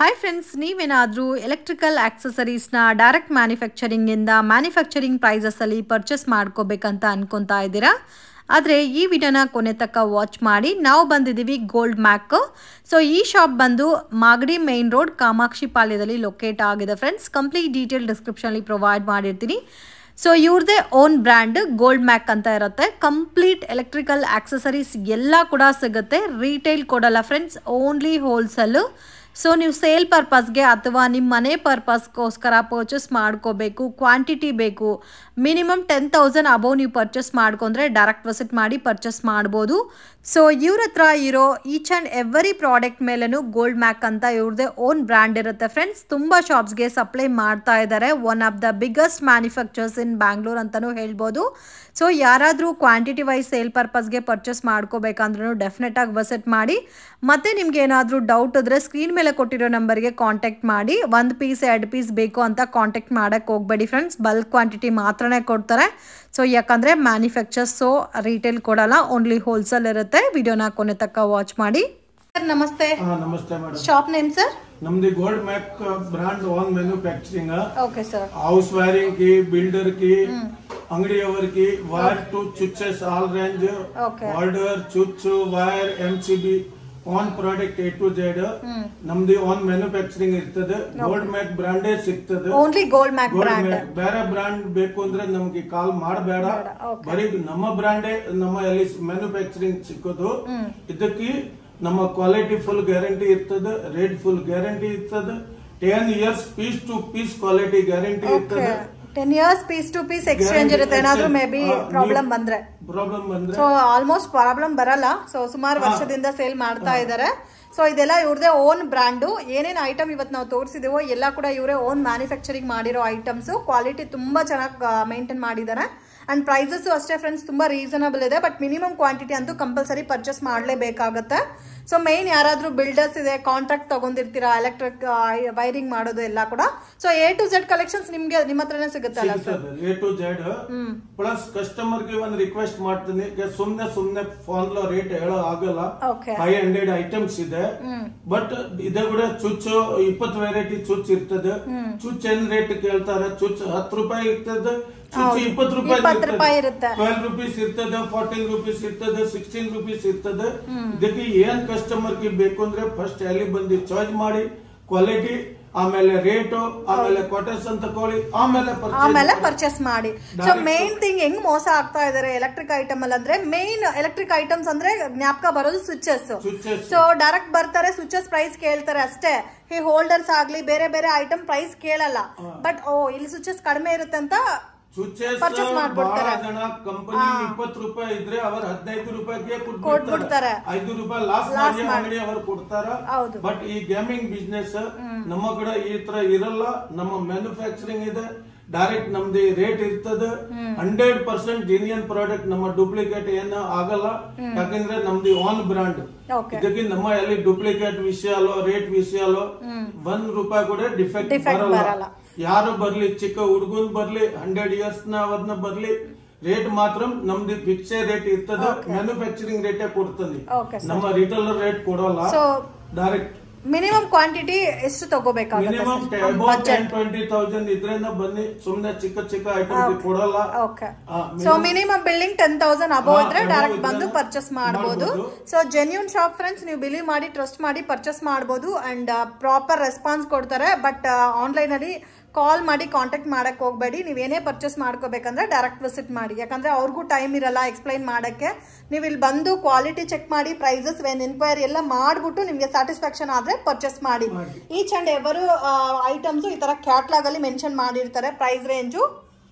Hi friends ನೀವೇನಾದರೂ electrical ಆಕ್ಸಸರೀಸ್ನ direct ಮ್ಯಾನುಫ್ಯಾಕ್ಚರಿಂಗಿಂದ ಮ್ಯಾನುಫ್ಯಾಕ್ಚರಿಂಗ್ ಪ್ರೈಸಸಲ್ಲಿ ಪರ್ಚೇಸ್ ಮಾಡ್ಕೋಬೇಕಂತ ಅನ್ಕೊತಾ ಇದ್ದೀರಾ ಆದರೆ ಈ ವಿಡಿಯೋನ ಕೊನೆ ತನಕ ವಾಚ್ ಮಾಡಿ ನಾವು ಬಂದಿದ್ದೀವಿ ಗೋಲ್ಡ್ ಮ್ಯಾಕ್ ಸೊ ಈ ಶಾಪ್ ಬಂದು ಮಾಗಡಿ ಮೇನ್ ರೋಡ್ ಕಾಮಾಕ್ಷಿ ಪಾಳ್ಯದಲ್ಲಿ ಲೊಕೇಟ್ ಆಗಿದೆ ಫ್ರೆಂಡ್ಸ್ ಕಂಪ್ಲೀಟ್ ಡೀಟೇಲ್ ಡಿಸ್ಕ್ರಿಪ್ಷನಲ್ಲಿ ಪ್ರೊವೈಡ್ ಮಾಡಿರ್ತೀನಿ ಸೊ ಇವ್ರದೇ ಓನ್ ಬ್ರ್ಯಾಂಡ್ ಗೋಲ್ಡ್ ಮ್ಯಾಕ್ ಅಂತ ಇರುತ್ತೆ ಕಂಪ್ಲೀಟ್ ಎಲೆಕ್ಟ್ರಿಕಲ್ ಆಕ್ಸಸರೀಸ್ ಎಲ್ಲ ಕೂಡ ಸಿಗುತ್ತೆ ರೀಟೇಲ್ ಕೊಡಲ್ಲ ಫ್ರೆಂಡ್ಸ್ ಓನ್ಲಿ ಹೋಲ್ಸೇಲು ಸೊ ನೀವು ಸೇಲ್ ಪರ್ಪಸ್ಗೆ ಅಥವಾ ನಿಮ್ಮ ಮನೆ ಪರ್ಪಸ್ಗೋಸ್ಕರ ಪರ್ಚೇಸ್ ಮಾಡ್ಕೋಬೇಕು ಕ್ವಾಂಟಿಟಿ ಬೇಕು ಮಿನಿಮಮ್ ಟೆನ್ ತೌಸಂಡ್ ಅಬೌವ್ ನೀವು ಪರ್ಚೇಸ್ ಮಾಡ್ಕೊಂಡ್ರೆ ಡೈರೆಕ್ಟ್ ವಿಸಿಟ್ ಮಾಡಿ ಪರ್ಚೇಸ್ ಮಾಡ್ಬೋದು ಸೊ ಇವ್ರ ಹತ್ರ ಇರೋ ಈಚ್ ಆ್ಯಂಡ್ ಎವ್ರಿ ಪ್ರಾಡಕ್ಟ್ ಮೇಲೂ ಗೋಲ್ಡ್ ಮ್ಯಾಕ್ ಅಂತ ಇವ್ರದ್ದೇ ಓನ್ ಬ್ರ್ಯಾಂಡ್ ಇರುತ್ತೆ ಫ್ರೆಂಡ್ಸ್ ತುಂಬ ಶಾಪ್ಸ್ಗೆ ಸಪ್ಲೈ ಮಾಡ್ತಾ ಇದ್ದಾರೆ one of the biggest manufacturers in Bangalore ಅಂತಲೂ ಹೇಳ್ಬೋದು ಸೊ ಯಾರಾದರೂ ಕ್ವಾಂಟಿಟಿ ವೈಸ್ ಸೇಲ್ ಪರ್ಪಸ್ಗೆ ಪರ್ಚೇಸ್ ಮಾಡ್ಕೋಬೇಕಂದ್ರೂ ಡೆಫಿನೆಟಾಗಿ ವಿಸಿಟ್ ಮಾಡಿ ಮತ್ತು ನಿಮ್ಗೆ ಏನಾದರೂ ಡೌಟ್ ಇದ್ದರೆ ಸ್ಕ್ರೀನ್ ಮೇಲೆ ಕೊಟ್ಟಿರೋ ನಂಬರ್ಗೆ ಕಾಂಟ್ಯಾಕ್ಟ್ ಮಾಡಿ ಒಂದು ಪೀಸ್ ಎರಡು ಪೀಸ್ ಬೇಕು ಅಂತ ಕಾಂಟ್ಯಾಕ್ಟ್ ಮಾಡೋಕ್ಕೆ ಹೋಗಬೇಡಿ ಫ್ರೆಂಡ್ಸ್ ಬಲ್ಕ್ ಕ್ವಾಂಟಿಟಿ ಮಾತ್ರನೇ ಕೊಡ್ತಾರೆ ಸೊ ಯಾಕಂದರೆ ಮ್ಯಾನುಫ್ಯಾಕ್ಚರ್ಸ್ ಸೊ ರಿಟೇಲ್ ಕೊಡಲ್ಲ ಓನ್ಲಿ ಹೋಲ್ಸೇಲ್ ಇರುತ್ತೆ ವಿಡಿಯೋನ ಕೊನೆ ತಕ್ಕ ವಾಚ್ ಮಾಡಿ ಸರ್ ನಮಸ್ತೆ ಹಾ ನಮಸ್ತೆ ಮೇಡಮ್ ಶಾಪ್ ನೇಮ್ ಸರ್ ನಮ್ದು Gold Mac brand own manufacturing okay sir house wiring కి బిల్డర్ కి అంగడి ఎవరికి wire to switches all range Okay. Holder switch wire MCB own product A to Z ನಮ್ದು ಆನ್ ಮ್ಯಾನುಫ್ಯಾಕ್ಚರಿಂಗ್ ಇರ್ತದೆ Gold Mac ಬ್ರಾಂಡೇ ಸಿಗ್ತದೆ only Gold Mac Gold brand Mac ಬೇರೆ brand ಬೇಕು ಅಂದ್ರೆ ನಮ್ಗೆ ಕಾಲ್ ಮಾಡಬೇಡ okay. ಬರೀ ನಮ್ಮ ಬ್ರಾಂಡೇ ನಮ್ಮ ಎಲ್ಲಿ ಮ್ಯಾನುಫ್ಯಾಕ್ಚರಿಂಗ್ ಸಿಕ್ಕೋದು ಇದಕ್ಕೆ ನಮ್ಮ ಕ್ವಾಲಿಟಿ ಫುಲ್ ಗ್ಯಾರಂಟಿ ಇರ್ತದೆ ರೇಟ್ ಫುಲ್ ಗ್ಯಾರಂಟಿ ಇರ್ತದೆ ten years piece to piece quality guarantee okay ಇರ್ತದೆ ten years piece to piece exchange ಇರುತ್ತೆ ಏನಾದ್ರೂ ಮೇ ಬಿ ಪ್ರಾಬ್ಲಮ್ ಬಂದ್ರೆ ಪ್ರಾಬ್ಲಮ್ ಬಂದ್ರೆ ಸೊ ಆಲ್ಮೋಸ್ಟ್ ಪ್ರಾಬ್ಲಮ್ ಬರಲ್ಲ ಸೊ ಸುಮಾರು ವರ್ಷದಿಂದ ಸೇಲ್ ಮಾಡ್ತಾ ಇದ್ದಾರೆ ಸೊ ಇದೆಲ್ಲ ಇವ್ರದೇ ಓನ್ ಬ್ರ್ಯಾಂಡು ಏನೇನು ಐಟಮ್ ಇವತ್ತು ನಾವು ತೋರಿಸಿದೀವೋ ಎಲ್ಲ ಕೂಡ ಇವರೇ ಓನ್ ಮ್ಯಾನುಫ್ಯಾಕ್ಚರಿಂಗ್ ಮಾಡಿರೋ ಐಟಮ್ಸ್ ಕ್ವಾಲಿಟಿ ತುಂಬಾ ಚೆನ್ನಾಗಿ ಮೇಂಟೈನ್ ಮಾಡಿದ್ದಾರೆ ಅಂಡ್ ಪ್ರೈಸಸ್ ಅಷ್ಟೇ ಫ್ರೆಂಡ್ಸ್ ತುಂಬಾ ರೀಸನಬಲ್ ಇದೆ ಬಟ್ ಮಿನಿಮಮ್ ಕ್ವಾಂಟಿಟಿ ಅಂತೂ ಕಂಪಲ್ಸರಿ ಪರ್ಚೇಸ್ ಮಾಡಲೇಬೇಕಾಗತ್ತೆ ಸೊ ಮೇನ್ ಯಾರಾದ್ರೂ ಬಿಲ್ಡರ್ಸ್ ಇದೆ ಕಾಂಟ್ರಾಕ್ಟ್ ತಗೊಂಡಿರ್ತೀರಾ ಎಲೆಕ್ಟ್ರಿಕ್ ವೈರಿಂಗ್ ಮಾಡೋದು ಎಲ್ಲ ಕೂಡ so A to Z collections ನಿಮ್ಗೆ ನಿಮ್ಮ ಹತ್ರನೇ ಸಿಗುತ್ತಲ್ಲ ಸರ್ ಸಿಗ್ತದೆ A to Z plus customer ಗೆ ಒಂದು ರಿಕ್ವೆಸ್ಟ್ ಮಾಡ್ತೀನಿ ಈಗ ಸುಮ್ನೆ ಸುಮ್ನೆ ಫೋನ್ లో ರೇಟ್ ಹೇಳೋ ಆಗಲ್ಲ ಓಕೆ ಫೈವ್ ಹಂಡ್ರೆಡ್ ಐಟಮ್ಸ್ ಇದೆ ಬಟ್ ಇದೆ ಕೂಡ ಚುಚ್ಚು ಇಪ್ಪತ್ತು ವೆರೈಟಿ ಚುಚ್ ಇರ್ತದೆ ಚುಚ್ ಏನ್ ರೇಟ್ ಕೇಳ್ತಾರೆ ಚುಚ್ ಹತ್ತು ರೂಪಾಯಿ ಇರ್ತದೆ ಚುಚ್ಚು ಇಪ್ಪತ್ತು ಇಪ್ಪತ್ತು ರೂಪಾಯಿ ರೂಪಾಯಿ ಇರುತ್ತೆ. ಟ್ವೆಲ್ ರುಪೀಸ್ ಇರ್ತದೆ ಫೋರ್ಟೀನ್ ರುಪೀಸ್ ಇರ್ತದೆ ಸಿಕ್ಸ್ಟೀನ್ ರುಪೀಸ್ ಇರ್ತದೆ ಇದಕ್ಕೆ ಏನ್ ಕಸ್ಟಮರ್ ಗೆ ಬೇಕು ಅಂದ್ರೆ ಫಸ್ಟ್ ಅಲ್ಲಿ ಬಂದು ಚಾರ್ಜ್ ಮಾಡಿ ಕ್ವಾಲಿಟಿ ಆಮೇಲೆ ರೇಟು ಆಮೇಲೆ ಕೊಟೇಶನ್ ತಕೊಳ್ಳಿ ಆಮೇಲೆ purchase ಆಮೇಲೆ ಮಾಡಿ. ಪರ್ಚೇಸ್ ಮಾಡಿ ಸೊ Direct- ಮೇನ್ ಥಿಂಗ್ ಹೆಂಗ್ ಮೋಸ ಆಗ್ತಾ ಇದಾರೆ ಎಲೆಕ್ಟ್ರಿಕ್ ಐಟಮ್ ಅಲ್ಲಿ ಅಂದ್ರೆ ಮೇನ್ ಎಲೆಕ್ಟ್ರಿಕ್ ಐಟಮ್ಸ್ ಅಂದ್ರೆ ಜ್ಞಾಪಕ ಬರೋದು ಸ್ವಿಚಸ್ Switches. ಸೊ ಡೈರೆಕ್ಟ್ ಬರ್ತಾರೆ ಸ್ವಿಚಸ್ ಪ್ರೈಸ್ ಕೇಳ್ತಾರೆ ಅಷ್ಟೇ ಈ ಹೋಲ್ಡರ್ಸ್ ಆಗ್ಲಿ ಬೇರೆ ಬೇರೆ ಐಟಮ್ ಪ್ರೈಸ್ ಕೇಳಲ್ಲ ಬಟ್ ಓ ಇಲ್ಲಿ ಸ್ವಿಚಸ್ ಕಡಿಮೆ ಇರುತ್ತೆ ಅಂತ ಸ್ವಿಚಸ್ Purchase ಬಹಳ ಮಾಡ್ಬಿಡ್ತಾರೆ. ಜನ ಕಂಪನಿ ಇಪ್ಪತ್ತು ರೂಪಾಯಿ ಇದ್ರೆ ಅವ್ರು ಹದಿನೈದು ರೂಪಾಯಿಗೆ ಕೊಟ್ಬಿಡ್ತಾರೆ. ಕೊಟ್ಬಿಡ್ತಾರೆ ಐದು ರೂಪಾಯಿ ಲಾಸ್ Loss ಮಾಡಿ ಮಾಡಿ. ಅಂಗಡಿ ಅವರು ಕೊಡ್ತಾರ ಹೌದು. ಬಟ್ ಈ ಗೇಮಿಂಗ್ ಬಿಸ್ನೆಸ್ ನಮ್ಮ ಕಡೆ ಈ ತರ ಇರಲ್ಲ ನಮ್ಮ ಮ್ಯಾನುಫ್ಯಾಕ್ಚರಿಂಗ್ ಇದೆ ಡೈರೆಕ್ಟ್ ನಮ್ದು ರೇಟ್ ಇರ್ತದೆ ಹಂಡ್ರೆಡ್ ಪರ್ಸೆಂಟ್ ಜೆನ್ಯನ್ ಪ್ರಾಡಕ್ಟ್ ನಮ್ಮ ಡೂಪ್ಲಿಕೇಟ್ ಏನು ಆಗಲ್ಲ ಯಾಕಂದ್ರೆ ನಮ್ದು ಆನ್ ಬ್ರಾಂಡ್ Okay. ಇದಕ್ಕೆ ನಮ್ಮ ಎಲ್ಲಿ ಡೂಪ್ಲಿಕೇಟ್ ವಿಷಯಲ್ಲೋ ರೇಟ್ ವಿಷಯಲ್ಲೋ ಒಂದ್ ರೂಪಾಯಿ ಕೂಡ ಡಿಫೆಕ್ಟ್ Defect ಬರಲ್ಲ. ಬರಲ್ಲ ಯಾರು ಬರ್ಲಿ ಚಿಕ್ಕ ಹುಡುಗನ್ ಬರ್ಲಿ ಹಂಡ್ರೆಡ್ ಇಯರ್ಸ್ ನ ಅವ್ರನ್ನ ಬರ್ಲಿ ರೇಟ್ ಮಾತ್ರ ನಮ್ದು ಫಿಕ್ಸೇ ರೇಟ್ ಇರ್ತದೆ ಮ್ಯಾನುಫ್ಯಾಕ್ಚರಿಂಗ್ ರೇಟೇ ಕೊಡ್ತದೆ Okay, sir. ನಮ್ಮ ರಿಟೇಲರ್ ರೇಟ್ ಕೊಡಲ್ಲ So, ಡೈರೆಕ್ಟ್ ಮಿನಿಮಮ್ ಕ್ವಾಂಟಿಟಿ ಎಷ್ಟು ತಗೋಬೇಕಾಗುತ್ತೆ minimum ten budget twenty thousand ಇದ್ರಿಂದ ಬನ್ನಿ ಸುಮ್ನೆ ಚಿಕ್ಕ ಚಿಕ್ಕ ಐಟಮ್ ಕೊಡಲ್ಲ ಓಕೆ ಆ, so minimum building ten thousand above ಹಾ, ಇದ್ರೆ above ಡೈರೆಕ್ಟ್ ಇದ್ರೆ ಬಂದು ಪರ್ಚೇಸ್ ಮಾಡಬಹುದು ಮಾಡ್ಬೋದು. ಸೊ ಜೆನ್ಯೂನ್ ಶಾಪ್ ಫ್ರೆಂಡ್ಸ್ ನೀವು ಬಿಲೀವ್ ಮಾಡಿ ಟ್ರಸ್ಟ್ ಮಾಡಿ ಪರ್ಚೇಸ್ ಮಾಡಬಹುದು ಅಂಡ್ ಪ್ರಾಪರ್ ರೆಸ್ಪಾನ್ಸ್ ಕೊಡ್ತಾರೆ ಬಟ್ ಆನ್ಲೈನ್ ಅಲ್ಲಿ ಕಾಲ್ ಮಾಡಿ ಕಾಂಟ್ಯಾಕ್ಟ್ ಮಾಡಕ್ ಹೋಗಬೇಡಿ ನೀವು ಏನೇ ಪರ್ಚೇಸ್ ಮಾಡ್ಕೋಬೇಕಂದ್ರೆ ಡೈರೆಕ್ಟ್ ವಿಸಿಟ್ ಮಾಡಿ ಯಾಕಂದ್ರೆ ಅವ್ರಿಗೂ ಟೈಮ್ ಇರಲ್ಲ ಎಕ್ಸ್ಪ್ಲೈನ್ ಮಾಡಕ್ಕೆ ನೀವು ಇಲ್ಲಿ ಬಂದು ಕ್ವಾಲಿಟಿ ಚೆಕ್ ಮಾಡಿ ಪ್ರೈಸಸ್ ವೆನ್ ಇನ್ಕ್ವೈರಿ ಎಲ್ಲ ಮಾಡ್ಬಿಟ್ಟು ನಿಮಗೆ ಸ್ಯಾಟಿಸ್ಫ್ಯಾಕ್ಷನ್ ಆದ್ರೆ ಪರ್ಚೇಸ್ ಮಾಡಿ ಮಾಡಿ. ಈಚ್ ಅಂಡ್ ಎವರು ಐಟಮ್ಸ್ ಈ ತರ ಕ್ಯಾಟ್ಲಾಗ್ ಅಲ್ಲಿ ಮೆನ್ಷನ್ ಮಾಡಿರ್ತಾರೆ ಪ್ರೈಸ್ ರೇಂಜು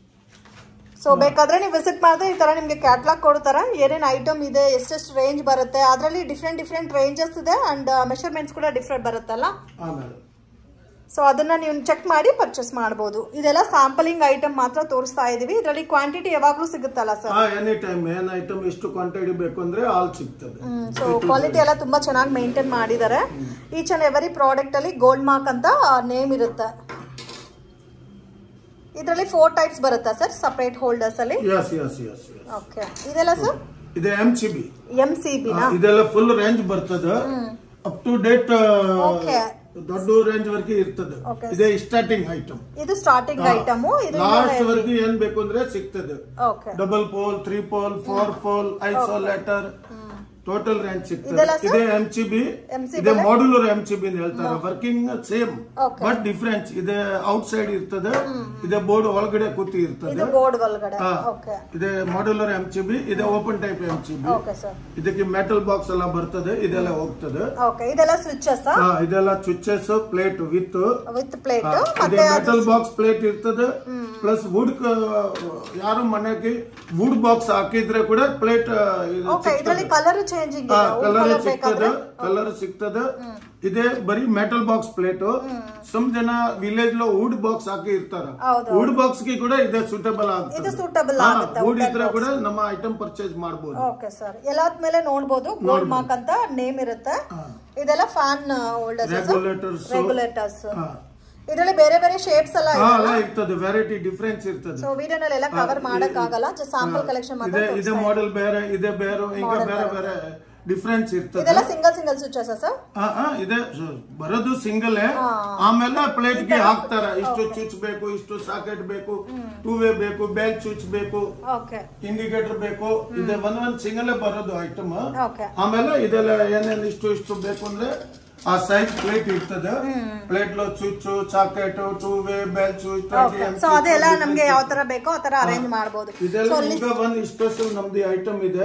ಸೊ ಬೇಕಾದ್ರೆ ನೀವು ವಿಸಿಟ್ ಮಾಡಿದ್ರೆ ಈ ತರ ನಿಮಗೆ ಕ್ಯಾಟ್ಲಾಗ್ ಕೊಡ್ತಾರೆ ಏನೇನು ಐಟಮ್ ಇದೆ ಎಷ್ಟೆಷ್ಟು ರೇಂಜ್ ಬರುತ್ತೆ ಅದರಲ್ಲಿ ಡಿಫ್ರೆಂಟ್ ಡಿಫ್ರೆಂಟ್ ರೇಂಜಸ್ ಇದೆ ಅಂಡ್ ಮೆಷರ್ಮೆಂಟ್ಸ್ ಕೂಡ ಡಿಫ್ರೆಂಟ್ ಬರುತ್ತಲ್ಲ ಆಮೇಲೆ ಸೊ ಅದನ್ನ ನೀವು ಚೆಕ್ ಮಾಡಿ ಪರ್ಚೇಸ್ ಮಾಡಬಹುದು ಇದೆಲ್ಲ ಸ್ಯಾಂಪಲಿಂಗ್ ಐಟಮ್ ಮಾತ್ರ ತೋರಿಸ್ತಾ ಇದೀವಿ ಇದರಲ್ಲಿ ಕ್ವಾಂಟಿಟಿ ಯಾವಾಗ್ಲೂ ಸಿಗುತ್ತಲ್ಲ ಸರ್ ಹಾ ಎನಿ ಟೈಮ್ ಏನ್ ಐಟಮ್ ಎಷ್ಟು ಕ್ವಾಂಟಿಟಿ ಬೇಕು ಅಂದ್ರೆ ಆಲ್ ಸಿಗ್ತದೆ ಸೊ ಕ್ವಾಲಿಟಿ ಎಲ್ಲ ತುಂಬಾ ಚೆನ್ನಾಗಿ ಮೇಂಟೈನ್ ಮಾಡಿದ್ದಾರೆ ಈಚ್ ಅಂಡ್ ಎವರಿ ಪ್ರಾಡಕ್ಟ್ ಅಲ್ಲಿ ಗೋಲ್ಡ್ ಮಾರ್ಕ್ ಅಂತ ನೇಮ್ ಇರುತ್ತೆ ಇದರಲ್ಲಿ ಫೋರ್ ಟೈಪ್ಸ್ ಬರುತ್ತಾ ಸರ್ ಸಪರೇಟ್ ಹೋಲ್ಡರ್ಸ್ ಅಲ್ಲಿ ಎಸ್ ಎಸ್ ಎಸ್ ಓಕೆ ಇದೆಲ್ಲ ಸರ್ ಇದೆ M C B M C ಬಿನಾ ಇದೆಲ್ಲ ಫುಲ್ ರೇಂಜ್ ಬರ್ತದ ಅಪ್ ಟು ಡೇಟ್ ಓಕೆ ದೊಡ್ಡ ರೇಂಜ್ ವರೆಗೆ ಇರ್ತದೆ Okay. ಇದೇ ಸ್ಟಾರ್ಟಿಂಗ್ ಐಟಮ್ ಇದು ಸ್ಟಾರ್ಟಿಂಗ್ ಐಟಮ್ ಇದು ಲಾಸ್ಟ್ ವರೆಗೆ ಏನ್ ಬೇಕು ಅಂದ್ರೆ ಸಿಗ್ತದೆ okay double pole three pole four pole isolator total range ಸಿಗ್ತದೆ ಇದೆಲ್ಲ sir? ಇದೇ ಎಂ ಸಿ ಬಿ MCB ಇದೆ ಮಾಡ್ಯುಲರ್ ಎಂ ಸಿ ಬಿ ಹೇಳ್ತಾರೆ working same Okay. But difference ಇದೆ ಔಟ್ ಸೈಡ್ ಇರ್ತದೆ ಇದೆ ಬೋರ್ಡ್ ಒಳಗಡೆ ಕೂತಿ ಇದು ಇರ್ತದೆ ಬೋರ್ಡ್ ಒಳಗಡೆ ಹಾ. ಓಕೆ ಇದೆ ಮಾಡ್ಯುಲರ್ ಎಂ ಸಿ ಬಿ ಇದೆ open type M C B okay sir ಇದಕ್ಕೆ ಮೆಟಲ್ ಬಾಕ್ಸ್ ಎಲ್ಲ ಬರ್ತದೆ ಇದೆಲ್ಲ ಹೋಗ್ತದೆ ಓಕೆ ಇದೆಲ್ಲ ಸ್ವಿಚಸ್ ಹಾ, ಇದೆಲ್ಲ switches plate with with plate ಇದೆ ಮತ್ತೆ ಮೆಟಲ್ ಬಾಕ್ಸ್ ಪ್ಲೇಟ್ ಇರ್ತದೆ ಪ್ಲಸ್ ವುಡ್ ಯಾರು ಮನೆಗೆ ವುಡ್ ಬಾಕ್ಸ್ ಹಾಕಿದ್ರೆ ಕೂಡ ಪ್ಲೇಟ್ ಓಕೆ ಇದರಲ್ಲಿ ಕಲರ್ ಚೇಂಜಿಂಗ್ ಇದೆ ಕಲರ್ ಕಲರ್ ಸಿಗ್ತದೆ ಬೇಕಾದ್ರೆ ಕಲರ್ ಸಿಗ್ತದೆ ಇದೆ ಬರೀ ಮೆಟಲ್ ಬಾಕ್ಸ್ ಪ್ಲೇಟ್ ಸಮ್ ಜನ ವಿಲೇಜ್ లో ವುಡ್ ಬಾಕ್ಸ್ ಹಾಕಿ ಇರ್ತಾರ ಹೌದು. ವುಡ್ ಬಾಕ್ಸ್ ಗೆ ಕೂಡ ಇದೆ ಸೂಟಬಲ್ ಇದು ಆಗ್ತದೆ suitable ಆಗುತ್ತೆ, ವುಡ್ wooden ಇದ್ರೆ ಕೂಡ ನಮ್ಮ ಐಟಮ್ ಪರ್ಚೇಸ್ ಮಾಡಬಹುದು ಓಕೆ ಸರ್ ಎಲ್ಲಾದ ಮೇಲೆ ನೋಡ್ಬೋದು ಗೋಲ್ಡ್ ಮಾರ್ಕ್ ಅಂತ ನೇಮ್ ಇರುತ್ತೆ ಇದೆಲ್ಲ ಫ್ಯಾನ್ ಹೋಲ್ಡರ್ಸ್ ರೆಗ್ಯುಲೇಟರ್ಸ್ ರೆಗ್ಯುಲೇಟರ್ಸ್ ಇದರಲ್ಲಿ ಬೇರೆ ಬೇರೆ ಶೇಪ್ಸ್ ಎಲ್ಲ ಇದೆ ಎಲ್ಲ ಇರ್ತದೆ ವೆರೈಟಿ ಡಿಫ್ರೆನ್ಸ್ ಇರ್ತದೆ ಸೊ ವಿಡಿಯೋನಲ್ಲಿ ಎಲ್ಲ ಕವರ್ ಮಾಡಕ್ ಆಗಲ್ಲ ಜಸ್ಟ್ ಸ್ಯಾಂಪಲ್ ಕಲೆಕ್ಷನ್ ಮಾತ್ರ ಇದೆ ಇದೆ ಮಾಡೆಲ್ ಬೇರೆ ಇದೆ ಬೇರೆ ಈಗ ಬೇರೆ ಬೇರೆ ಡಿಫ್ರೆನ್ಸ್ ಇರ್ತದೆ ಇದೆಲ್ಲ ಸಿಂಗಲ್ ಸಿಂಗಲ್ ಸ್ವಿಚಸ್ ಸರ್ ಆ, ಆ, ಇದೆ ಸ- ಬರೋದು ಸಿಂಗಲ್ ಆಮೇಲೆ ಪ್ಲೇಟ್ ಗೆ ಹಾಕ್ತಾರ ಇಷ್ಟು ಚುಚ್ ಬೇಕು ಇಷ್ಟು ಸಾಕೆಟ್ ಬೇಕು ಟೂ ವೇ ಬೇಕು ಬ್ಯಾಗ್ ಚುಚ್ ಬೇಕು ಓಕೆ ಇಂಡಿಕೇಟರ್ ಬೇಕು ಇದೆ ಒಂದ್ ಒಂದ್ ಸಿಂಗಲ್ ಬರೋದು ಐಟಮ್ ಓಕೆ ಆಮೇಲೆ ಇದೆಲ್ಲ ಏನೇನ್ ಇಷ್ಟು ಇಷ್ಟು ಬೇಕು ಅಂದ್ರೆ ಆ ಸೈಜ್ ಪ್ಲೇಟ್ ಇರ್ತದೆ ಪ್ಲೇಟ್ లో ಚುಚ್ಚು socket two way bell switch okay so ಅದೆಲ್ಲ ನಮ್ಗೆ ಯಾವ ತರ ಬೇಕೋ ಆ ತರ ಅರೇಂಜ್ ಮಾಡಬಹುದು ಇದೆಲ್ಲ ಈಗ ಒಂದ್ ಸ್ಪೆಷಲ್ ನಮ್ದು ಐಟಮ್ ಇದೆ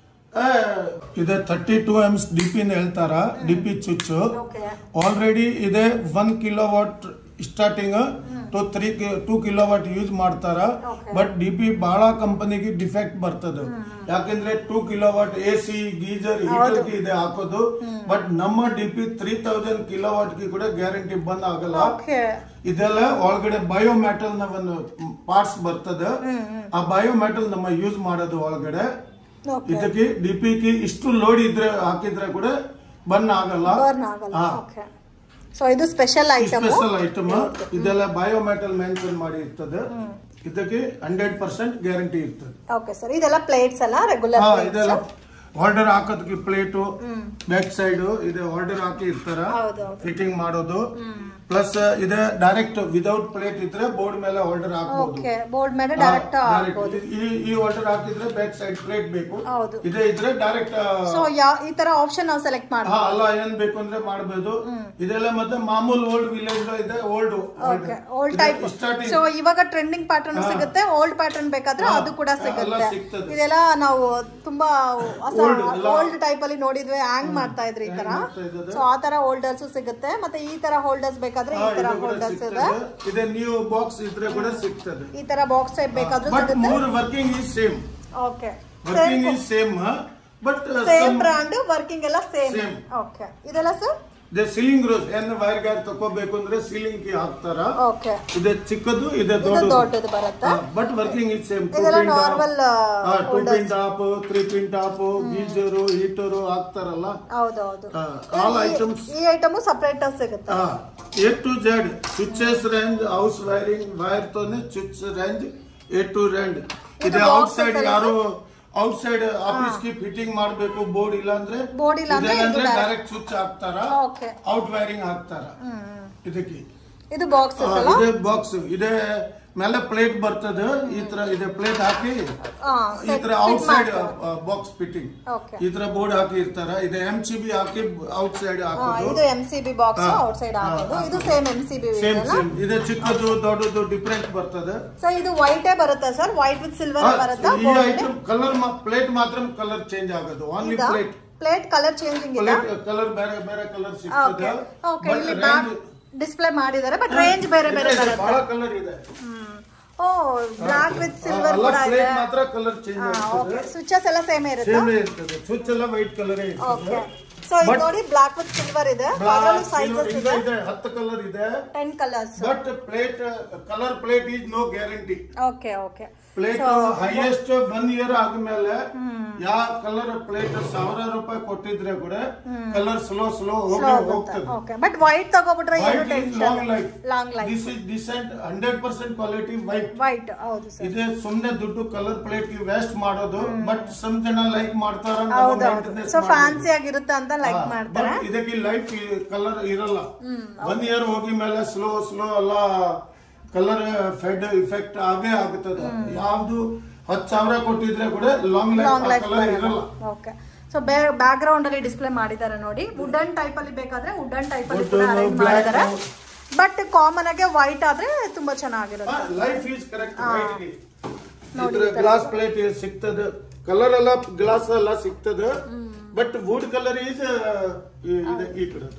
ಆ, ಇದೆ thirty two amps D P ಹೇಳ್ತಾರ ಡಿ ಪಿ ಚುಚ್ಚು ಓಕೆ ಆಲ್ರೆಡಿ ಇದೆ one kilowatt starting to three two kilowatt use ಮಾಡ್ತಾರ ಬಟ್ ಡಿ ಪಿ ಬಹಳ ಕಂಪನಿಗೆ ಡಿಫೆಕ್ಟ್ ಬರ್ತದೆ ಯಾಕೆಂದ್ರೆ two kilowatt A C geyser heater ಇದೆ ಹಾಕೋದು ಬಟ್ ನಮ್ಮ D P three thousand kilowatt ಗೆ ಕೂಡ ಗ್ಯಾರಂಟಿ ಬಂದ್ ಆಗಲ್ಲ ಓಕೆ ಇದೆಲ್ಲ ಒಳಗಡೆ ಬಯೋಮೆಟಲ್ ನ ಒಂದು ಪಾರ್ಟ್ಸ್ ಬರ್ತದೆ ಆ ಬಯೋಮೆಟಲ್ ನಮ್ಮ ಯೂಸ್ ಮಾಡೋದು ಒಳಗಡೆ ಓಕೆ ಇದಕ್ಕೆ ಡಿಪಿಗೆ ಇಷ್ಟು ಲೋಡ್ ಇದ್ರೆ ಹಾಕಿದ್ರೆ ಕೂಡ ಬನ್ ಆಗಲ್ಲ ಬರ್ನ್ ಆಗಲ್ಲ ಓಕೆ ಸೊ ಇದು ಸ್ಪೆಷಲ್ ಐಟಮ್ ಸ್ಪೆಷಲ್ ಐಟಮ್ ಇದೆಲ್ಲ ಬಯೋಮೆಟಲ್ ಮೆನ್ಷನ್ ಮಾಡಿ ಇರ್ತದೆ ಇದಕ್ಕೆ ಹಂಡ್ರೆಡ್ ಪರ್ಸೆಂಟ್ ಗ್ಯಾರಂಟಿ ಇರ್ತದೆ ಓಕೆ ಸರ್ ಇದೆಲ್ಲ ಪ್ಲೇಟ್ಸ್ ಅಲ್ಲ ರೆಗ್ಯುಲರ್ ಹಾ ಇದೆಲ್ಲ ಆರ್ಡರ್ ಹಾಕೋದಕ್ಕೆ ಪ್ಲೇಟು ಬ್ಯಾಕ್ ಸೈಡ್ ಇದೆ ಆರ್ಡರ್ ಹಾಕಿ ಇರ್ತಾರ ಹೌದು ಹೌದು ಫಿಟ್ಟಿಂಗ್ ಮಾಡೋದು ಪ್ಲಸ್ ಇದೆ ಡೈರೆಕ್ಟ್ ವಿದೌಟ್ ಪ್ಲೇಟ್ ಇದ್ರೆ ಬೋರ್ಡ್ ಮೇಲೆ ಆರ್ಡರ್ ಹಾಕ್ಬೋದು ಓಕೆ ಬೋರ್ಡ್ ಮೇಲೆ ಡೈರೆಕ್ಟ್ ಹಾ, direct. ಆಗ್ಬೋದು ಈ ಈ ಆರ್ಡರ್ ಹಾಕಿದ್ರೆ ಬ್ಯಾಕ್ ಸೈಡ್ ಪ್ಲೇಟ್ ಬೇಕು ಹೌದು ಇದೇ ಇದ್ರೆ ಡೈರೆಕ್ಟ್ ಸೊ ಯಾವ ಈ ತರ ಆಪ್ಷನ್ ನಾವು ಸೆಲೆಕ್ಟ್ ಹಾ ಮಾಡ್ಬೋದು ಅಲ್ಲ ಏನ್ ಬೇಕು ಅಂದ್ರೆ ಮಾಡಬಹುದು ಇದೆಲ್ಲ ಮತ್ತೆ ಮಾಮೂಲ್ ಓಲ್ಡ್ ವಿಲೇಜ್ ಇದೆ old okay old type starting so ಇವಾಗ ಟ್ರೆಂಡಿಂಗ್ ಪ್ಯಾಟರ್ನ್ ಸಿಗುತ್ತೆ ಓಲ್ಡ್ ಪ್ಯಾಟರ್ನ್ ಬೇಕಾದ್ರೆ ಅದು ಕೂಡ ಸಿಗುತ್ತೆ ಸಿಗ್ತದೆ. ಇದೆಲ್ಲ ನಾವು ತುಂಬಾ Old ಎಲ್ಲ- ಓಲ್ಡ್ ಟೈಪ್ ಅಲ್ಲಿ ನೋಡಿದ್ವಿ ಹ್ಯಾಂಗ್ ಮಾಡ್ತಾ ಇದ್ರಿ ಈ ತರ ಮಾಡ್ತಾ ಇದ್ದದ್ದು. ಸೊ ಆ ತರ ಹೋಲ್ಡರ್ಸ್ ಸಿಗುತ್ತೆ ಮತ್ತೆ ಈ ತರ ಹೋಲ್ಡರ್ಸ್ ಬೇಕಾದ್ರೆ ಈ ತರ ಹೋಲ್ಡರ್ಸ್ ಇದೆ ಇದೆ ನ್ಯೂ ಬಾಕ್ಸ್ ಇದ್ರೆ ಕೂಡ ಸಿಗ್ತದೆ ಈ ತರ ಬಾಕ್ಸ್ ಟೈಪ್ ಬೇಕಾದ್ರೂ ಬಟ್ ಸಿಗುತ್ತೆ ಮೂರು working is same okay working is same but same brand working ಎಲ್ಲ ಸೇಮ್ Same. ಓಕೆ ಇದೆಲ್ಲ ಸರ್ ದ ಸೀಲಿಂಗ್ ರೋಸ್ ಏನ್ ವೈರ್ ಗಾರ್ ತಕೋಬೇಕು ಅಂದ್ರೆ ಸೀಲಿಂಗ್ ಗೆ ಹಾಕ್ತಾರ ಓಕೆ ಇದೆ ಚಿಕ್ಕದು ಇದೆ ಇದು ದೊಡ್ಡದು ದೊಡ್ಡದು ಬರುತ್ತೆ ಬಟ್ ವರ್ಕಿಂಗ್ ಈಸ್ ಸೇಮ್ ಇದೆಲ್ಲ normal two pin top three pin top geyser heater ಹಾಕ್ತಾರಲ್ಲ ಹೌದೌದು ಆಲ್ ಐಟಮ್ಸ್ ಈ ಐಟಮು ಸಪರೇಟ್ ಸಿಗುತ್ತೆ A to Z switches range house wiring wire तोने स्विच रेंज ए टು ರೆಂಡ್ ಇದೆ box ಔಟ್ ಸೈಡ್ ಅಲ್ಲ ಯಾರು ಔಟ್ ಸೈಡ್ ಆಫೀಸ್ ಗೆ ಫಿಟ್ಟಿಂಗ್ ಮಾಡಬೇಕು ಬೋರ್ಡ್ ಇಲ್ಲ ಅಂದ್ರೆ Board ಇಲ್ಲ ಅಂದ್ರೆ ಇದು direct. ಡೈರೆಕ್ಟ್ ಸ್ವಿಚ್ ಹಾಕ್ತಾರ ಓಕೆ ಔಟ್ ವೈರಿಂಗ್ ಹಾಕ್ತಾರ ಇದಕ್ಕೆ ಇದು ಬಾಕ್ಸ್ ಆ, ಅಲ್ಲ ಇದೆ ಬಾಕ್ಸ್ ಇದೆ ಮೇಲೆ ಪ್ಲೇಟ್ ಬರ್ತದೆ ಈ ತರ ಇದೆ ಪ್ಲೇಟ್ ಹಾಕಿ ಈ ತರ outside box fitting okay ಈ ತರ ಬೋರ್ಡ್ ಹಾಕಿ ಇರ್ತಾರ ಇದೆ ಎಂ ಸಿ ಬಿ ಹಾಕಿ ಔಟ್ ಸೈಡ್ ಹಾಕೋದು ಇದು ಎಂ ಸಿ ಬಿ ಬಾಕ್ಸ್ ಹಾ. ಔಟ್ ಸೈಡ್ ಹಾ, ಹಾಕೋದು ಹಾ. ಇದು same M C B same same ಇದೆ ಚಿಕ್ಕದು ದೊಡ್ಡದು ಡಿಫ್ರೆಂಟ್ ಬರ್ತದೆ ಸೊ ಇದು ವೈಟೇ ಬರುತ್ತಾ ಸರ್ ವೈಟ್ ವಿತ್ ಸಿಲ್ವರ್ ಬರುತ್ತಾ ಈ ಐಟಮ್ ಕಲರ್ ಪ್ಲೇಟ್ ಮಾತ್ರ ಕಲರ್ ಚೇಂಜ್ ಆಗೋದು only plate plate colour changing ಇಲ್ಲ ಪ್ಲೇಟ್ ಕಲರ್ ಬೇರೆ ಬೇರೆ ಕಲರ್ ಓಕೆ ಸಿಗ್ತದೆ ಓಕೆ ಇಲ್ಲಿ ಡಿಸ್ಪ್ಲೇ ಮಾಡಿದ್ದಾರೆ ಬಟ್ ರೇಂಜ್ ಬೇರೆ ಬೇರೆ ಬರುತ್ತೆ ಬಹಳ ಕಲರ್ ಇದೆ ಓ ಬ್ಲಾಕ್ ವಿತ್ ಸಿಲ್ವರ್ ಅಲ್ಲ ಕೂಡ ಇದೆ ಪ್ಲೇಟ್ ಮಾತ್ರ ಕಲರ್ ಚೇಂಜ್ ಓಕೆ ಆಗ್ತದೆ ಸ್ವಿಚಸ್ ಎಲ್ಲ ಸೇಮ್ ಇರುತ್ತೆ ಸೇಮ್ ಇರ್ತದೆ ಸ್ವಿಚ್ ಎಲ್ಲ ವೈಟ್ ಕಲರ್ ಓಕೆ ಇರ್ತದೆ ಸೊ ಇದು ನೋಡಿ ಬ್ಲಾಕ್ ವಿತ್ ಸಿಲ್ವರ್ ಇದೆ ಅದರಲ್ಲೂ ಸೈಜಸ್ ಇದೆ ಇದೆ ಹತ್ತು ಕಲರ್ ಇದೆ ten colours but plate colour plate is no guarantee okay okay plate highest one year ಆದ್ಮೇಲೆ ಯಾವ ಕಲರ್ ಪ್ಲೇಟ್ ಸಾವಿರ ರೂಪಾಯಿ ಕೊಟ್ಟಿದ್ರೆ ಕೂಡ ಕಲರ್ ಸ್ಲೋ ಸ್ಲೋ ಹೋಗಿ ಹೋಗ್ತದೆ ಓಕೆ ಬಟ್ ವೈಟ್ ತಗೋಬಿಟ್ರೆ ಏನು white is long life long life this is decent hundred percent quality white white ಹೌದು ಸರ್ ಇದೆ ಸುಮ್ನೆ ದುಡ್ಡು ಕಲರ್ ಪ್ಲೇಟ್ ವೇಸ್ಟ್ ಮಾಡೋದು ಬಟ್ ಸಮ್ ಜನ ಲೈಕ್ ಮಾಡ್ತಾರ ಹೌದೌದು ಸೊ ಫ್ಯಾನ್ಸಿ ಆಗಿರುತ್ತೆ ಅಂತ ಲೈಕ್ ಮಾಡ್ತಾರೆ ಬಟ್ ಇದಕ್ಕೆ ಲೈಫ್ ಕಲರ್ ಇರಲ್ಲ ಒನ್ ಇಯರ್ ಹೋಗಿ ಮೇಲೆ ಸ್ಲೋ ಸ್ಲೋ ಎಲ್ಲ ಕಲರ್ ಫೆಡ್ ಇಫೆಕ್ಟ್ ಆಗೇ ಆಗುತ್ತದೆ ಯಾವ್ದು ಹತ್ತು ಸಾವಿರ ಕೊಟ್ಟಿದ್ರೆ ಕೂಡ long long life life colour ಇರಲ್ಲ ಓಕೆ ಸೊ ಬ್ಯಾಕ್ ಗ್ರೌಂಡ್ ಅಲ್ಲಿ ಡಿಸ್ಪ್ಲೇ ಮಾಡಿದ್ದಾರೆ ನೋಡಿ ವುಡನ್ ಟೈಪ್ ಅಲ್ಲಿ ಬೇಕಾದ್ರೆ ವುಡನ್ ಟೈಪ್ ಅಲ್ಲಿ ಕೂಡ Wooden, ಅರೇಂಜ್ black, ಮಾಡಿದ್ದಾರೆ ಬಟ್ ಕಾಮನ್ ಆಗಿ ವೈಟ್ ಆದ್ರೆ ತುಂಬಾ ಚೆನ್ನಾಗಿರುತ್ತೆ ಲೈಫ್ ಈಸ್ ಕರೆಕ್ಟ್ ಇದ್ರ ಗ್ಲಾಸ್ ಪ್ಲೇಟ್ ಸಿಗ್ತದೆ ಕಲರ್ ಎಲ್ಲ ಗ್ಲಾಸ್ ಎಲ್ಲ ಸಿಗ್ತದೆ ಬಟ್ ವುಡ್ ಕಲರ್ ಈಸ್ ಈ ಕಡೆ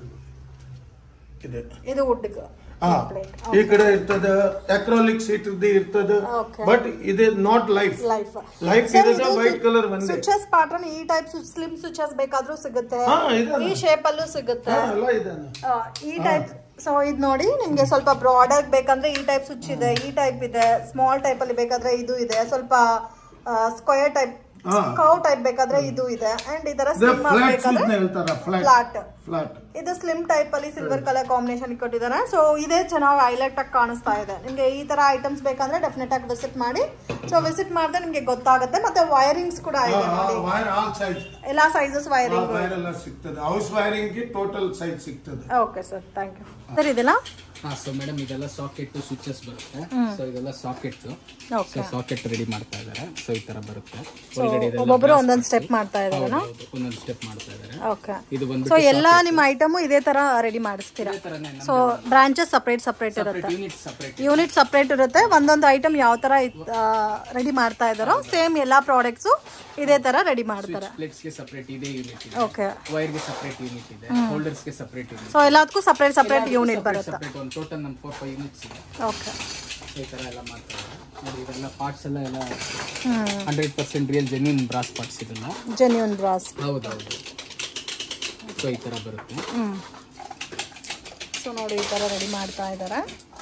ಇದೆ ಇದು ವುಡ್ ಹಾ ಈ ಕಡೆ ಇರ್ತದೆ ಅಕ್ರಾಲಿಕ್ ಸೀಟ್ ಇರ್ತದೆ Okay. ಬಟ್ ಇದು ನಾಟ್ ಲೈಫ್ ಲೈಫ್ ಲೈಫ್ ಇರೋದು ವೈಟ್ ಕಲರ್ ಒಂದೇ ಸ್ವಿಚಸ್ ಪ್ಯಾಟರ್ನ್ ಈ ಟೈಪ್ ಸ್ಲಿಮ್ ಸ್ವಿಚಸ್ ಬೇಕಾದ್ರೂ ಸಿಗುತ್ತೆ ಹಾ, ಇದೆ. ಈ ಶೇಪ್ ಅಲ್ಲೂ ಸಿಗುತ್ತೆ ಹಾ, ಎಲ್ಲ ಇದಾನೆ ಆ, ಈ ಟೈಪ್ ಸೊ ಇದು ನೋಡಿ ನಿಮ್ಗೆ ಸ್ವಲ್ಪ ಬ್ರಾಡರ್ ಬೇಕಂದ್ರೆ ಈ ಟೈಪ್ ಸ್ವಿಚ್ ಇದೆ ಈ ಟೈಪ್ ಇದೆ ಸ್ಮಾಲ್ ಟೈಪ್ ಅಲ್ಲಿ ಬೇಕಾದ್ರೆ ಇದು ಇದೆ ಸ್ವಲ್ಪ ಸ್ಕ್ವೇರ್ ಟೈಪ್ ಹಾ. ಕೌ ಟೈಪ್ ಬೇಕಾದ್ರೆ ಇದು ಇದೆ ಅಂಡ್ ಇದರ ಸ್ಲಿಮ್ ಫ್ಲಾಟ್ ಬೇಕಾದ್ರೆ ಹೇಳ್ತಾರ ಫ್ಲಾಟ್ ಫ್ಲಾಟ್ ಫ್ಲಾಟ್ ಇದು ಸ್ಲಿಮ್ ಟೈಪ್ ಅಲ್ಲಿ ಸಿಲ್ವರ್ ಕಲರ್ ಕಾಂಬಿನೇಷನ್ ಕೊಟ್ಟಿದ್ದಾರೆ ಸೊ ಇದೇ ಚೆನ್ನಾಗಿ ಹೈಲೈಟ್ ಆಗಿ ಕಾಣಿಸ್ತಾ ಇದೆ ನಿಮ್ಗೆ ಈ ತರ ಐಟಮ್ಸ್ ಬೇಕಂದ್ರೆ ಡೆಫಿನೆಟ್ ಆಗಿ ವಿಸಿಟ್ ಮಾಡಿ ಸೊ ವಿಸಿಟ್ ಮಾಡಿದ್ರೆ ನಿಮ್ಗೆ ಗೊತ್ತಾಗುತ್ತೆ ಮತ್ತೆ ವೈರಿಂಗ್ಸ್ ಕೂಡ ಇದೆ ನೋಡಿ ವೈರ್ ಆಲ್ ಸೈಜ್ ಎಲ್ಲಾ ಸೈಜಸ್ ವೈರಿಂಗ್ ವೈರ್ ಎಲ್ಲ ಸಿಗ್ತದೆ ಹೌಸ್ ವೈರಿಂಗ್ ಗೆ ಟೋಟಲ್ ಸೈಜ್ ಸಿಗ್ತದೆ okay sir thank you sir ಇದೆಲ್ಲ ಹಾ ಸೊ ಮೇಡಮ್ ಇದೆಲ್ಲ ಸಾಕೆಟ್ ಸ್ವಿಚಸ್ ಬರುತ್ತೆ ಸೊ ಇದೆಲ್ಲ socket okay so socket ready ಮಾಡ್ತಾ ಇದ್ದಾರೆ ಸೊ ಈ ತರ ಬರುತ್ತೆ ಸೊ ಒಳಗಡೆ ಇದೆಲ್ಲ ಒಬ್ಬೊಬ್ರು ಒಂದೊಂದು ಸ್ಟೆಪ್ ಮಾಡ್ತಾ ಇದಾರೆ ಹೌದು, ಒಂದೊಂದು ಸ್ಟೆಪ್ ಮಾಡ್ತಾ ಇದ್ದಾರೆ ಓಕೆ ಇದು ಬಂದು ಸೊ ಎಲ್ಲಾ ನಿಮ್ಮ ಐಟಮ್ ಇದೇ ತರ ರೆಡಿ ಮಾಡಿಸ್ತೀರಾ ತರನೇ ಸೊ ಬ್ರಾಂಚಸ್ ಸಪ್ರೇಟ್ ಸಪ್ರೇಟ್ ಇರುತ್ತೆ ಯೂನಿಟ್ ಸಪ್ರೇಟ್ ಯೂನಿಟ್ ಸಪ್ರೇಟ್ ಇರುತ್ತೆ ಒಂದೊಂದು ಐಟಮ್ ಯಾವ ತರ ರೆಡಿ ಮಾಡ್ತಾ ಇದಾರೋ ಸೇಮ್ ಎಲ್ಲಾ ಪ್ರಾಡಕ್ಟ್ಸ್ ಇದೇ ತರ ರೆಡಿ ಮಾಡ್ತಾರೆ ಪ್ಲೇಟ್ಸ್ ಗೆ ಸಪ್ರೇಟ್ ಇದೆ ಯೂನಿಟ್ ಇದೆ ಓಕೆ ವೈರ್ ಗೆ ಸಪ್ರೇಟ್ ಯೂನಿಟ್ ಇದೆ ಹೋಲ್ಡರ್ಸ್ ಗೆ ಸಪ್ರೇಟ್ ಯೂನಿಟ್ ಸೊ ಎಲ್ಲದಕ್ಕೂ ಸಪ್ರೇಟ್ ಸಪ್ರೇಟ್ ಯೂನಿಟ್ ಬರುತ್ತೆ ಸಪ್ರೇಟ್ ಒಂದು ಟೋಟಲ್ ನಮ್ ಫೋರ್ ಫೈವ್ ಯೂನಿಟ್ಸ್ ಇದೆ ಓಕೆ ಸೊ ಈ ತರ ಎಲ್ಲ ಮಾಡ್ತಾ ಇದ್ದಾರೆ ನೋಡಿ ಇದೆಲ್ಲ ಪಾರ್ಟ್ಸ್ ಎಲ್ಲ ಎಲ್ಲ hmm hundred percent real genuine brass parts ಇದೆಲ್ಲ ಜೆನ್ಯೂನ್ ಬ್ರಾಸ್ ಹೌದೌದು ಸೊ ಈ ತರ ಬರುತ್ತೆ ಹ್ಮ್ ಸೊ ನೋಡಿ ಈ ತರ ರೆಡಿ ಮಾಡ್ತಾ ಇದ್ದಾರೆ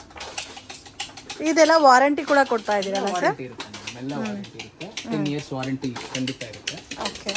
ಇದೆಲ್ಲ ವಾರಂಟಿ ಕೂಡ ಕೊಡ್ತಾ ಇದ್ದೀರಲ್ಲ ಸರ್ ವಾರಂಟಿ ಇರುತ್ತೆ madam. ಎಲ್ಲ ವಾರಂಟಿ ಇರುತ್ತೆ ಟೆನ್ ಇಯರ್ಸ್ ವಾರಂಟಿ ಖಂಡಿತ ಇರುತ್ತೆ ಓಕೆ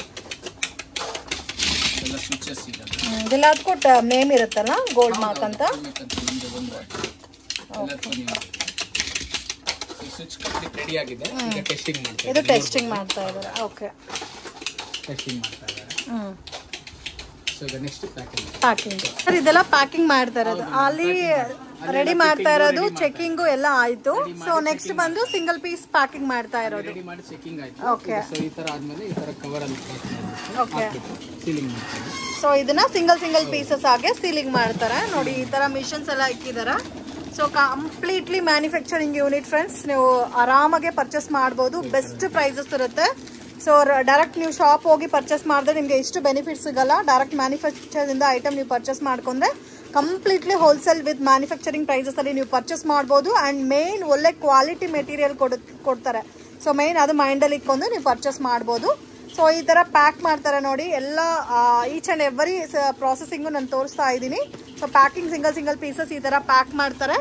ಎಲ್ಲ ಸ್ವಿಚಸ್ ಇದೆ ಇದೆಲ್ಲದಕ್ಕೂ ನೇಮ್ ಇರುತ್ತಲ್ಲ ಗೋಲ್ಡ್ ಮಾರ್ಕ್ ಅಂತ ನಮ್ದು ಒಂದು ಎಲ್ಲದಕ್ಕೂ ನೀವು ಸ್ವಿಚ್ ಕಂಪ್ಲೀಟ್ ರೆಡಿ ಆಗಿದೆ ಈಗ ಟೆಸ್ಟಿಂಗ್ ಮಾಡ್ತಾ ಇದು ಟೆಸ್ಟಿಂಗ್ ಮಾಡ್ತಾ ಇದ್ದಾರೆ ಓಕೆ ಟೆಸ್ಟಿಂಗ್ ಮಾಡ್ತಾ ಇದ್ದಾರೆ ಹ್ಮ್ ಸೊ ಈಗ ನೆಕ್ಸ್ಟ್ ಪ್ಯಾಕಿಂಗ್ ಪ್ಯಾಕಿಂಗ್ ಸರ್ ಇದೆಲ್ಲ ಪ್ಯಾಕಿಂಗ್ ಮಾಡ್ತಾ ಇರೋದು ಅಲ್ಲಿ ರೆಡಿ ಮಾಡ್ತಾ ಇರೋದು ಚೆಕಿಂಗು ಎಲ್ಲ ಆಯ್ತು ಸೊ ನೆಕ್ಸ್ಟ್ ಬಂದು ಸಿಂಗಲ್ ಪೀಸ್ ಪ್ಯಾಕಿಂಗ್ ಮಾಡ್ತಾ ಇರೋದು ರೆಡಿ ಮಾಡಿ ಚೆಕಿಂಗ್ ಆಯ್ತು ಓಕೆ ಸೊ ಈ ತರ ಆದ್ಮೇಲೆ ಈ ತರ ಕವರ್ ಅಲ್ಲಿ ಓಕೆ ಸೀಲಿಂಗ್ ಮಾಡ್ತೀವಿ ಸೊ ಇದನ್ನ ಸಿಂಗಲ್ ಸಿಂಗಲ್ ಪೀಸಸ್ ಆಗಿ ಸೀಲಿಂಗ್ ಮಾಡ್ತಾರೆ ನೋಡಿ ಈ ತರ ಮಿಷನ್ಸ್ ಎಲ್ಲ ಇಕ್ಕಿದ್ದಾರೆ so completely manufacturing unit friends ನೀವು ಆರಾಮಾಗಿ ಪರ್ಚೇಸ್ ಮಾಡ್ಬೋದು ಬೆಸ್ಟ್ ಪ್ರೈಸಸ್ ಇರುತ್ತೆ ಸೊ ಡೈರೆಕ್ಟ್ ನೀವು ಶಾಪ್ ಹೋಗಿ ಪರ್ಚೇಸ್ ಮಾಡಿದ್ರೆ ನಿಮಗೆ ಇಷ್ಟು ಬೆನಿಫಿಟ್ ಸಿಗಲ್ಲ ಡೈರೆಕ್ಟ್ ಮ್ಯಾನುಫ್ಯಾಕ್ಚರಿಂದ ಐಟಮ್ ನೀವು ಪರ್ಚೇಸ್ ಮಾಡ್ಕೊಂಡ್ರೆ ಕಂಪ್ಲೀಟ್ಲಿ ಹೋಲ್ಸೇಲ್ ವಿತ್ ಮ್ಯಾನುಫ್ಯಾಕ್ಚರಿಂಗ್ ಪ್ರೈಸಸಲ್ಲಿ ನೀವು ಪರ್ಚೇಸ್ ಮಾಡ್ಬೋದು ಆ್ಯಂಡ್ ಮೇನ್ ಒಳ್ಳೆ ಕ್ವಾಲಿಟಿ ಮೆಟೀರಿಯಲ್ ಕೊಡ್ ಕೊಡ್ತಾರೆ ಸೊ ಮೇನ್ ಅದು ಮೈಂಡಲ್ಲಿ ಇಟ್ಕೊಂಡು ನೀವು ಪರ್ಚೇಸ್ ಮಾಡ್ಬೋದು ಸೊ ಈ ತರ ಪ್ಯಾಕ್ ಮಾಡ್ತಾರೆ ನೋಡಿ ಎಲ್ಲ ಈಚ್ ಅಂಡ್ ಎವ್ರಿ ಪ್ರಾಸೆಸಿಂಗು ನಾನು ತೋರಿಸ್ತಾ ಇದ್ದೀನಿ so packing single single pieces ಈ ತರ ಪ್ಯಾಕ್ ಮಾಡ್ತಾರೆ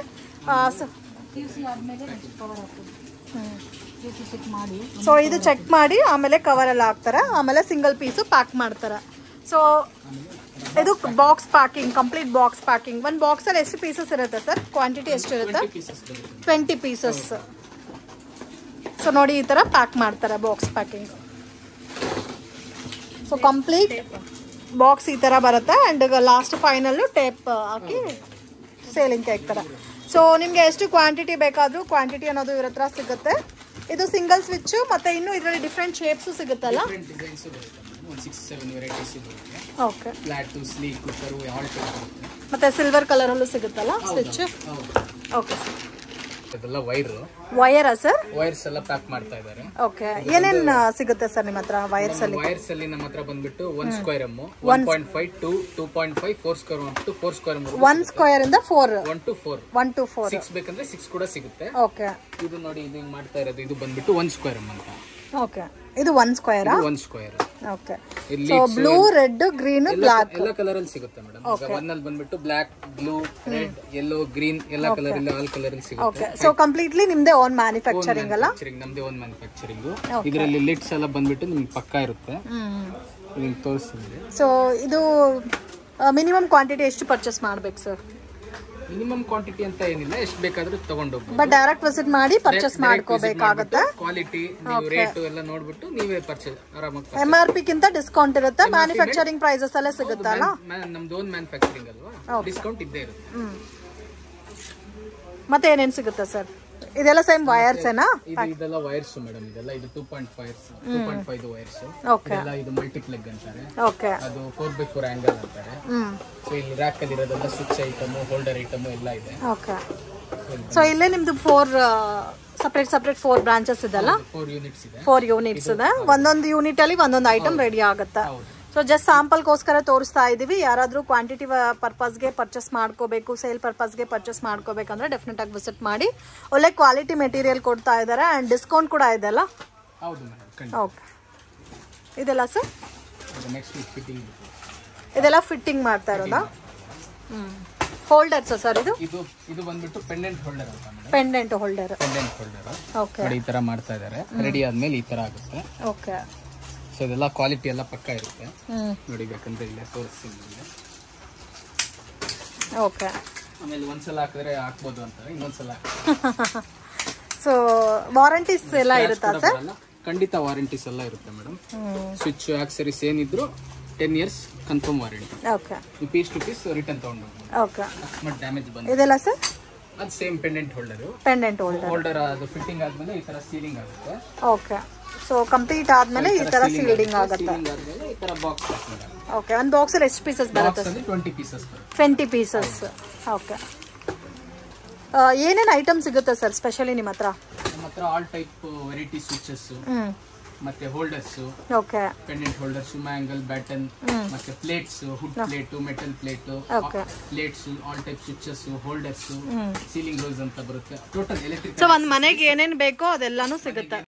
ಸೊ ಇದು ಚೆಕ್ ಮಾಡಿ ಆಮೇಲೆ ಕವರ್ ಎಲ್ಲ ಹಾಕ್ತಾರೆ ಆಮೇಲೆ ಸಿಂಗಲ್ ಪೀಸು ಪ್ಯಾಕ್ ಮಾಡ್ತಾರೆ ಸೊ ಇದು box packing complete box packing ಒಂದು ಬಾಕ್ಸಲ್ಲಿ ಎಷ್ಟು ಪೀಸಸ್ ಇರುತ್ತೆ ಸರ್ ಕ್ವಾಂಟಿಟಿ ಎಷ್ಟು ಇರುತ್ತೆ ಪೀಸಸ್ ಬರುತ್ತೆ ಟ್ವೆಂಟಿ ಪೀಸಸ್ ಸೊ ನೋಡಿ ಈ ಥರ ಪ್ಯಾಕ್ ಮಾಡ್ತಾರೆ box packing so complete box ಈ ಥರ ಬರುತ್ತೆ ಆ್ಯಂಡ್ ಲಾಸ್ಟ್ ಫೈನಲ್ಲು ಟೇಪ್ ಹಾಕಿ ಸೇಲಿಂಗ್ ಹಾಕ್ತಾರೆ ಸೊ ನಿಮಗೆ ಎಷ್ಟು ಕ್ವಾಂಟಿಟಿ ಬೇಕಾದರೂ ಕ್ವಾಂಟಿಟಿ ಅನ್ನೋದು ಇವ್ರ ಹತ್ರ ಸಿಗುತ್ತೆ ಇದು ಸಿಂಗಲ್ ಸ್ವಿಚ್ಚು ಮತ್ತು ಇನ್ನೂ ಇದರಲ್ಲಿ ಡಿಫ್ರೆಂಟ್ ಶೇಪ್ಸು ಸಿಗುತ್ತಲ್ಲ ಡಿಫ್ರೆಂಟ್ ಡಿಸೈನ್ಸ್ ಬರುತ್ತೆ ಒಂದು ಸಿಕ್ಸ್ ಸೆವೆನ್ ವೆರೈಟೀಸ್ ಬರುತ್ತೆ okay flat sleek cooker all type ಬರುತ್ತೆ ಮತ್ತು ಸಿಲ್ವರ್ ಕಲರಲ್ಲೂ ಸಿಗುತ್ತಲ್ಲ ಸ್ವಿಚ್ ಹೌದು ಓಕೆ ಸರ್ ಇದೆಲ್ಲ ವೈರ್ ವಯರಾ ಸರ್ ವೈರ್ಸ್ ಎಲ್ಲ ಪ್ಯಾಕ್ ಮಾಡ್ತಾ ಇದ್ದಾರೆ ಓಕೆ ಏನೇನು ಸಿಗುತ್ತೆ ಸರ್ ನಿಮ್ಮ ಹತ್ರ ವೈರ್ಸ್ ಅಲ್ಲಿ ವೈರ್ಸ್ ಅಲ್ಲಿ ನಮ್ಮ ಹತ್ರ ಬಂದ್ಬಿಟ್ಟು one square M one point five to two point five four square up to four square one square ಇಂದ four one two four one two four six ಬೇಕಂದ್ರೆ ಸಿಕ್ಸ್ ಕೂಡ ಸಿಗುತ್ತೆ ಓಕೆ ಇದು ನೋಡಿ ಇದು ಹಿಂಗ್ ಮಾಡ್ತಾ ಇರೋದು ಇದು ಬಂದ್ಬಿಟ್ಟು ಒನ್ ಸ್ಕ್ವೇರ್ ಎಮ್ ಅಂತ ಓಕೆ ಇದು ಒನ್ ಸ್ಕ್ವೇರಾ ಒಂದ್ ಸ್ಕ್ವೇರ್ ಓಕೆ ಇಲ್ಲಿ so blue red green black ಎಲ್ಲ ಕಲರ್ ಅಲ್ಲಿ ಸಿಗುತ್ತೆ ಮೇಡಮ್ ಈಗ ಒನ್ ಅಲ್ಲಿ ಬಂದ್ಬಿಟ್ಟು black blue red yellow green ಎಲ್ಲ ಕಲರ್ ಇಲ್ಲಿ ಆಲ್ ಕಲರ್ ಅಲ್ಲಿ ಸಿಗುತ್ತೆ ಓಕೆ ಸೊ ಕಂಪ್ಲೀಟ್ಲಿ ನಿಮ್ದೇ ಓನ್ ಮ್ಯಾನುಫ್ಯಾಕ್ಚರಿಂಗ್ ಅಲ್ಲ ಮ್ಯಾನುಫ್ಯಾಕ್ಚರಿಂಗ್ ನಮ್ದೇ ಓನ್ ಮ್ಯಾನುಫ್ಯಾಕ್ಚರಿಂಗ್ ಇದರಲ್ಲಿ ಲಿಟ್ಸ್ ಎಲ್ಲ ಬಂದ್ಬಿಟ್ಟು ನಿಮ್ಗೆ ಪಕ್ಕ ಇರುತ್ತೆ ನಿಮ್ಗೆ ತೋರಿಸ್ತೀನಿ ಸೊ ಇದು ಮಿನಿಮಮ್ ಕ್ವಾಂಟಿಟಿ ಎಷ್ಟು ಪರ್ಚೇಸ್ ಮಾಡ್ಬೇಕು ಸರ್ ಮಿನಿಮಮ್ ಕ್ವಾಂಟಿಟಿ ಅಂತ ಏನಿಲ್ಲ ಎಷ್ಟು ಬೇಕಾದ್ರೂ ತಗೊಂಡೋಗ್ಬೋದು ಬಟ್ ಡೈರೆಕ್ಟ್ ವಿಸಿಟ್ ಮಾಡಿ ಪರ್ಚೇಸ್ ಮಾಡ್ಕೋಬೇಕಾಗತ್ತೆ ಕ್ವಾಲಿಟಿ ನೀವು ರೇಟ್ ಎಲ್ಲ ನೋಡ್ಬಿಟ್ಟು ನೀವೇ ಪರ್ಚೇಸ್ ಆರಾಮಾಗಿ ಎಂ ಆರ್ ಪಿಗಿಂತ ಡಿಸ್ಕೌಂಟ್ ಇರುತ್ತೆ ಮ್ಯಾನುಫ್ಯಾಕ್ಚರಿಂಗ್ ಪ್ರೈಸಸ್ ಅಲ್ಲೇ ಸಿಗುತ್ತಲ್ಲ ಮ್ಯಾ- ನಮ್ದು ಓನ್ ಮ್ಯಾನುಫ್ಯಾಕ್ಚರಿಂಗ್ ಅಲ್ವಾ ಡಿಸ್ಕೌಂಟ್ ಇದ್ದೇ ಇರುತ್ತೆ ಹ್ಮ್ ಮತ್ತೆ ಏನೇನ್ ಸಿಗುತ್ತೆ ಸರ್ ಇದೆಲ್ಲ ಸೇಮ್ ವೈರ್ಸ್ ಏನಾ ಇದು ಇದೆಲ್ಲ ವೈರ್ಸ್ ಮೇಡಮ್ ಇದೆಲ್ಲ ಇದು two point five two point five wires okay ಇದೆಲ್ಲ ಇದು ಮಲ್ಟಿಪ್ಲೆಗ್ ಅಂತಾರೆ ಓಕೆ ಅದು ಫೋರ್ ಬೈ ಫೋರ್ ಆಂಗಲ್ ಅಂತಾರೆ ಹ್ಮ್ ಸೊ ಇಲ್ಲಿ ರ್ಯಾಕ್ ಅಲ್ಲಿ ಇರೋದೆಲ್ಲ ಸ್ವಿಚ್ ಐಟಮ್ ಹೋಲ್ಡರ್ ಐಟಮ್ ಎಲ್ಲ ಇದೆ ಓಕೆ ಸೊ ಇಲ್ಲೇ ನಿಮ್ದು four separate separate four branches ಇದೆಲ್ಲ ಫೋರ್ ಯೂನಿಟ್ಸ್ ಇದೆ ಫೋರ್ ಯೂನಿಟ್ಸ್ ಇದೆ ಒಂದೊಂದು ಯೂನಿಟ್ ಅಲ್ಲಿ ಒಂದೊಂದು ಐಟಮ್ ರೆಡಿ ಆಗುತ್ತೆ ಸೊ ಜಸ್ಟ್ ಸ್ಯಾಂಪಲ್ಗೋಸ್ಕರ ತೋರಿಸ್ತಾ ಇದೀವಿ ಯಾರಾದರೂ ಕ್ವಾಂಟಿಟಿ ಪರ್ಪಸ್ಗೆ ಪರ್ಚೇಸ್ ಮಾಡ್ಕೋಬೇಕು ಸೇಲ್ ಪರ್ಪಸ್ಗೆ ಪರ್ಚೇಸ್ ಮಾಡ್ಕೋಬೇಕಂದ್ರೆ ಡೆಫಿನೆಟ್ ಆಗಿ ವಿಸಿಟ್ ಮಾಡಿ ಒಳ್ಳೆ ಕ್ವಾಲಿಟಿ ಮೆಟೀರಿಯಲ್ ಕೊಡ್ತಾ ಇದ್ದಾರೆ ಆ್ಯಂಡ್ ಡಿಸ್ಕೌಂಟ್ ಕೂಡ ಇದೆ ಅಲ್ಲ ಹೌದು ಮೇಡಮ್ ಖಂಡಿತ ಓಕೆ ಇದೆಲ್ಲ ಸರ್ ನೆಕ್ಸ್ಟ್ ಫಿಟ್ಟಿಂಗ್ ಇದೆಲ್ಲ ಫಿಟ್ಟಿಂಗ್ ಮಾಡ್ತಾ ಇರೋದಾ ಹ್ಞೂ ಹೋಲ್ಡರ್ಸ್ ಸರ್ ಇದು ಇದು ಇದು ಬಂದ್ಬಿಟ್ಟು ಪೆಂಡೆಂಟ್ ಹೋಲ್ಡರ್ ಅಂತ madam pendant holder pendant holder okay ನೋಡಿ ಈ ತರ ಮಾಡ್ತಾ ಇದ್ದಾರೆ ರೆಡಿ ಆದ್ಮೇಲೆ ಈ ತರ ಆಗುತ್ತೆ ಓಕೆ ಸೊ ಇದೆಲ್ಲ ಕ್ವಾಲಿಟಿ ಎಲ್ಲ ಪಕ್ಕ ಇರುತ್ತೆ ಹ್ಞೂ ನೋಡಿ ಬೇಕಂದ್ರೆ ಇಲ್ಲೇ ತೋರಿಸ್ತೀನಿ ನಿಮಗೆ ಓಕೆ ಆಮೇಲೆ ಒಂದ್ಸಲ ಹಾಕಿದ್ರೆ ಹಾಕ್ಬೋದು ಅಂತಾರೆ ಇನ್ನೊಂದ್ಸಲ ಸೊ ವಾರಂಟೀಸ್ ಎಲ್ಲ ಇರುತ್ತಾ ಸರ್ ಬರಲ್ಲ. ಖಂಡಿತ ವಾರಂಟೀಸ್ ಎಲ್ಲ ಇರುತ್ತೆ ಮೇಡಮ್ ಹ್ಞೂ ಸ್ವಿಚ್ ಆಕ್ಸರೀಸ್ ಏನಿದ್ರು ten years confirm warranty okay piece to piece return ತಗೊಂಡೋಗ್ಬೋದು ಓಕೆ ಅಕಸ್ಮಾತ್ ಡ್ಯಾಮೇಜ್ ಬಂದು ಇದೆಲ್ಲ ಸರ್ ಅದು same pendant holder pendant holder holder ಅದು ಫಿಟ್ಟಿಂಗ್ ಆದ್ಮೇಲೆ ಈ ತರ ಸೀಲಿಂಗ್ ಆಗುತ್ತೆ ಓಕೆ ಸೊ ಕಂಪ್ಲೀಟ್ ಆದ್ಮೇಲೆ ಈ ತರ ಸೀಲ್ಡಿಂಗ್ ಆಗುತ್ತೆ ಸೀಲಿಂಗ್ ಆದ್ಮೇಲೆ ಈ ತರ ಬಾಕ್ಸ್ ಓಕೆ ಒಂದು ಬಾಕ್ಸಲ್ಲಿ ಎಷ್ಟು ಪೀಸಸ್ ಬರುತ್ತೆ ಬಾಕ್ಸ್ ಅಲ್ಲಿ ಟ್ವೆಂಟಿ ಪೀಸಸ್ ಬರುತ್ತೆ ಟ್ವೆಂಟಿ ಪೀಸಸ್ ಓಕೆ ಏನೇನು ಐಟಮ್ ಸಿಗುತ್ತೆ ಸರ್ ಸ್ಪೆಷಲಿ ನಿಮ್ಮ ಹತ್ರ ನಮ್ಮ ಹತ್ರ ಆಲ್ ಟೈಪ್ ವೆರೈಟಿ ಸ್ವಿಚಸ್ ಹ್ಞೂ ಮತ್ತೆ ಹೋಲ್ಡರ್ಸ್ ಓಕೆ ಪೆಂಡೆಂಟ್ ಹೋಲ್ಡರ್ಸ್ ಮ್ಯಾಂಗಲ್ ಬ್ಯಾಟನ್ ಮತ್ತೆ plates hood plate metal plate Okay. Plates all type switches holders ceiling rose ಅಂತ ಬರುತ್ತೆ ಟೋಟಲ್ ಎಲೆಕ್ಟ್ರಿಕ್ ಸೊ ಒಂದು ಮನೆಗೆ ಏನೇನು ಬೇಕೋ ಅದೆಲ್ಲಾನು ಸಿಗುತ್ತೆ